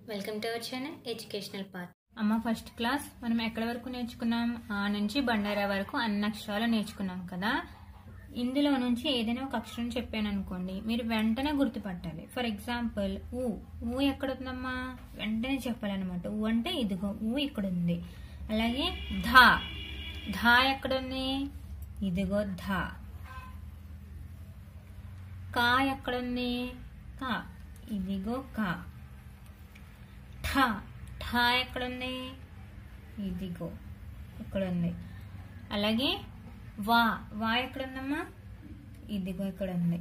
welcome to our channel educational path అమ్మ first class మనం ఎక్కడి వరకు నేర్చుకున్నాం ఆ నుంచి బండారా వరకు అన్ని అక్షరాలు నేర్చుకున్నాం కదా ఇందులో నుంచి ఏదైనా ఒక అక్షరం చెప్పాను అనుకోండి మీరు వెంటనే గుర్తుపట్టాలి ఫర్ ఎగ్జాంపుల్ ఊ ఊ ఎక్కడ ఉందమ్మా వెంటనే చెప్పాలన్నమాట ఊ అంటే ఇదిగో ఊ ఇక్కడ ఉంది అలాగే ధా ధా ఎక్కడ ఉంది ఇదిగో ధా కా ఎక్కడ ఉంది కా ఇదిగో కా ఠ ఠ ఎక్కడుంది ఇదిగో ఇక్కడ ఉంది అలాగే వా వా ఎక్కడుందమ్మా ఇదిగో ఇక్కడ ఉంది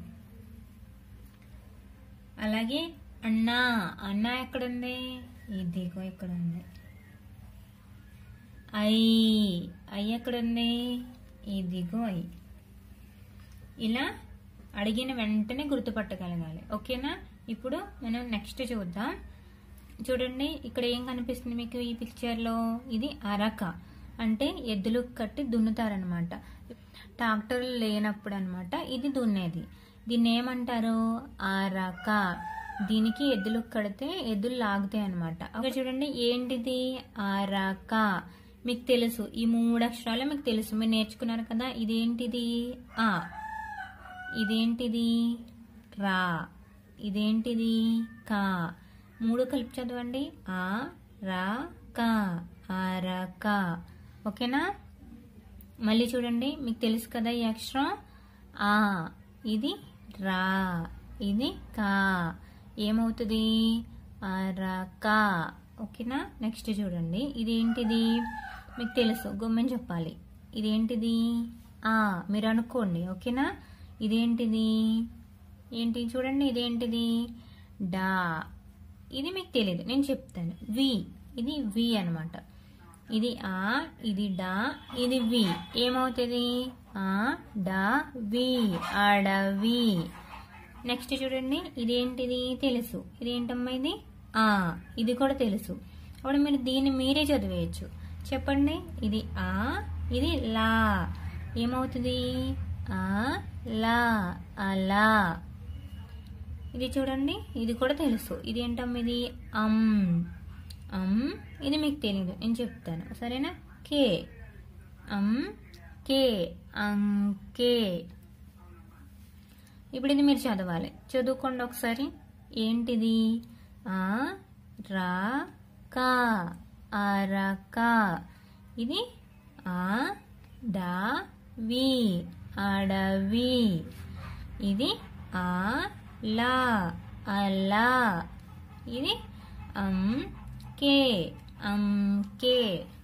అలాగే అన్నా అన్నా ఎక్కడుంది ఇదిగో ఇక్కడ ఉంది ఐ ఐ ఎక్కడుంది ఇదిగో ఐ ఇలా అడిగిన వెంటనే గుర్తుపట్టగలగాలి ఓకేనా ఇప్పుడు మనం నెక్స్ట్ చూద్దాం చూడండి ఇక్కడ ఏం కనిపిస్తుంది మీకు ఈ పిక్చర్ లో ఇది అరక అంటే ఎద్దులు కట్టి దున్నుతారనమాట ట్రాక్టర్లు లేనప్పుడు అనమాట ఇది దున్నేది దీన్ని ఏమంటారు అరక దీనికి ఎద్దులు కడితే ఎద్దులు లాగుతాయి అనమాట అక్కడ చూడండి ఏంటిది అరక మీకు తెలుసు ఈ మూడు అక్షరాలు మీకు తెలుసు మీరు నేర్చుకున్నారు కదా ఇదేంటిది ఆ ఇదేంటిది రా ఇదేంటిది కా మూడు కలిపి చదవండి ఆ రా కా ఆరక ఓకేనా మళ్ళీ చూడండి మీకు తెలుసు కదా ఈ అక్షరం ఆ ఇది రా ఇది కా ఏమవుతుంది అరక ఓకేనా నెక్స్ట్ చూడండి ఇదేంటిది మీకు తెలుసు గుమ్మని చెప్పాలి ఇదేంటిది ఆ మీరు అనుకోండి ఓకేనా ఇదేంటిది ఏంటి చూడండి ఇదేంటిది డా ఇది మీకు తెలియదు నేను చెప్తాను వి ఇది వి అనమాట ఇది ఆ ఇది డా ఇది వి ఏమవుతుంది ఆ డా వి అడవి నెక్స్ట్ చూడండి ఇదేంటిది తెలుసు ఇదేంటమ్మా ఇది ఆ ఇది కూడా తెలుసు అప్పుడు మీరు దీన్ని మీరే చదివేయచ్చు చెప్పండి ఇది ఆ ఇది లా ఏమవుతుంది ఆ లా అలా ఇది చూడండి ఇది కూడా తెలుసు ఇది ఏంటమ్మా ఇది అమ్ అమ్ ఇది మీకు తెలియదు నేను చెప్తాను సరేనా కే అమ్ కే అంకే ఇప్పుడు ఇది మీరు చదవాలి చదువుకోండి ఒకసారి ఏంటిది ఆ రా కా అరక ఇది ఆ డా వి అడవి ఇది ఆ లా అలా ఇది అమ్ కే అమ్ కే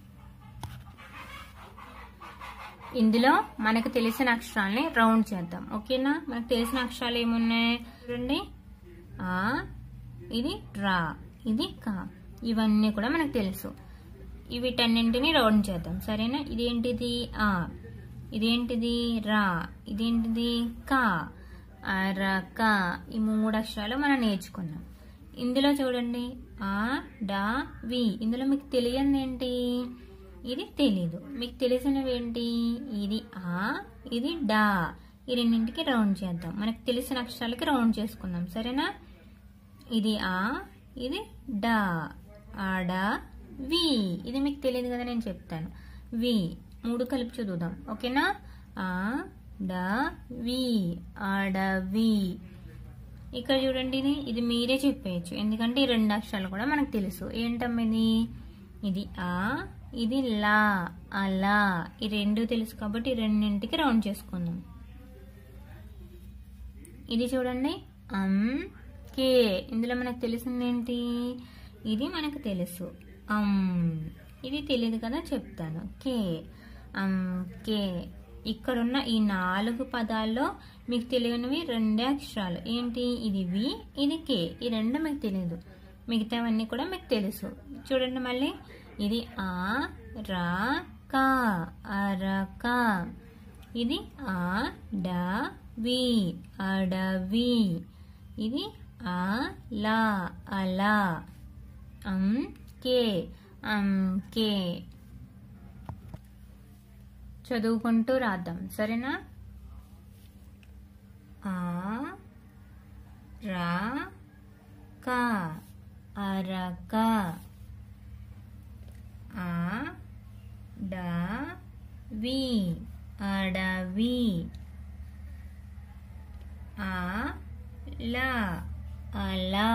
ఇందులో మనకు తెలిసిన అక్షరాల్ని రౌండ్ చేద్దాం ఓకేనా మనకు తెలిసిన అక్షరాలు ఏమున్నాయి చూడండి ఆ ఇది రా ఇది కా ఇవన్నీ కూడా మనకు తెలుసు వీటన్నింటినీ రౌండ్ చేద్దాం సరేనా ఇదేంటిది ఆ ఇదేంటిది రా ఇదేంటిది కా అరక ఈ మూడు అక్షరాలు మనం నేర్చుకున్నాం ఇందులో చూడండి ఆ డా వి ఇందులో మీకు తెలియని ఏంటి ఇది తెలీదు మీకు తెలిసినవి ఏంటి ఇది ఆ ఇది డా ఈ రెండింటికి రౌండ్ చేద్దాం మనకు తెలిసిన అక్షరాలకి రౌండ్ చేసుకుందాం సరేనా ఇది ఆ ఇది డా ఆడా వి ఇది మీకు తెలియదు కదా నేను చెప్తాను వి మూడు కలిపి చదువుదాం ఓకేనా ఆ డా వి అడవి ఇక్కడ చూడండి ఇది ఇది మీరే చెప్పేయచ్చు ఎందుకంటే ఈ రెండు అక్షరాలు కూడా మనకు తెలుసు ఏంటమ్మా ఇది ఇది ఆ ఇది లా అలా ఈ రెండు తెలుసు కాబట్టి ఈ రెండింటికి రౌండ్ చేసుకుందాం ఇది చూడండి అమ్ కే ఇందులో మనకు తెలిసింది ఏంటి ఇది మనకు తెలుసు అమ్ ఇది తెలియదు కదా చెప్తాను కే అమ్ కే ఇక్కడున్న ఈ నాలుగు పదాల్లో మీకు తెలియనివి రెండే అక్షరాలు ఏంటి ఇది వి ఇది కే ఈ రెండు మీకు తెలియదు మిగతావన్నీ కూడా మీకు తెలుసు చూడండి మళ్ళీ ఇది ఆ రా కా అరక ఇది ఆ డా వి అడవి ఇది ఆ లా అలా అమ్ కే అమ్ కే చదువుకుంటూ రాద్దాం సరేనా ఆ రా కా అరక ఆ డ వి అడవి ఆ ల అలా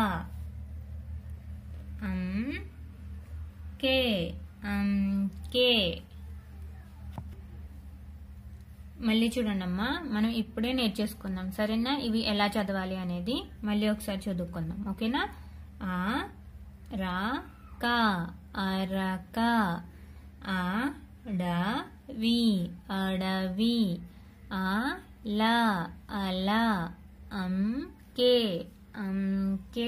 అం కే అంకే మళ్ళీ చూడండి అమ్మా మనం ఇప్పుడే నేర్చేసుకుందాం సరేనా ఇవి ఎలా చదవాలి అనేది మళ్ళీ ఒకసారి చదువుకుందాం ఓకేనా ఆ రా క అరక ఆ డ వి అడవి ఆ ల అల అం కే అంకే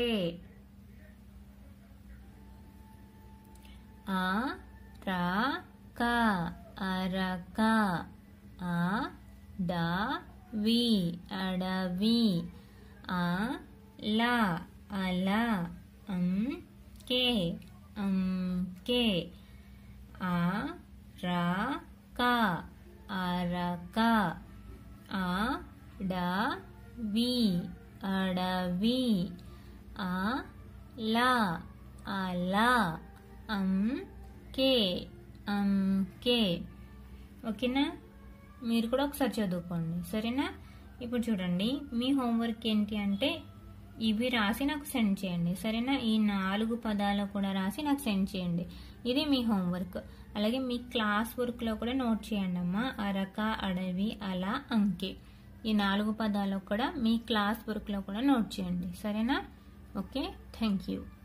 ఆ రా క అరక ఆ డ వి అడవి ఆ ల అల అం కే అం కే ఆ రా క అరక ఆ డ వి అడవి ఆ ల అల అం కే అం కే ఓకేనా మీరు కూడా ఒకసారి చదువుకోండి సరేనా ఇప్పుడు చూడండి మీ హోంవర్క్ ఏంటి అంటే ఇవి రాసి నాకు సెండ్ చేయండి సరేనా ఈ నాలుగు పదాలు కూడా రాసి నాకు సెండ్ చేయండి ఇది మీ హోంవర్క్ అలాగే మీ క్లాస్ వర్క్లో కూడా నోట్ చేయండి అమ్మా అరక అడవి అలా అంకె ఈ నాలుగు పదాలు కూడా మీ క్లాస్ వర్క్లో కూడా నోట్ చేయండి సరేనా ఓకే థ్యాంక్ యూ